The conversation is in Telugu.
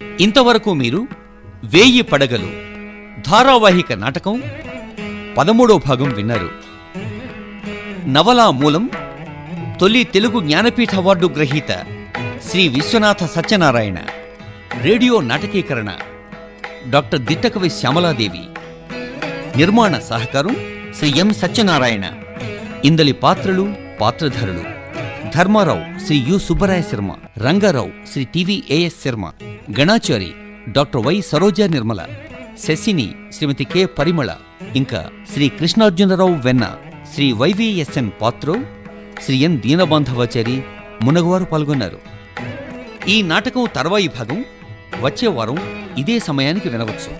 ఇంతవరకు మీరు వేయి పడగలు ధారావాహిక నాటకం పదమూడో భాగం విన్నారు నవలా మూలం తొలి తెలుగు జ్ఞానపీఠ అవార్డు గ్రహీత శ్రీ విశ్వనాథ సత్యనారాయణ రేడియో నాటకీకరణ డాక్టర్ దిట్టకవి శ్యామలాదేవి నిర్మాణ సహకారం శ్రీ ఎం సత్యనారాయణ ఇందలి పాత్రలు పాత్రధారులు Dharmarao Sri U Subbaraya Sarma Rangarao Sri TV AS Sarma Ganachari doctor Y Saroja Nirmala Sasini Srimati K Parimala ఇంకా శ్రీ కృష్ణార్జునరావు వెన్న శ్రీ వైవిఎస్ఎన్ పాత్రో శ్రీ ఎన్ దీనబాంధవాచారి మునగవారు పాల్గొన్నారు ఈ నాటకం తర్వాయి భాగం వచ్చే వారం ఇదే సమయానికి వినవచ్చు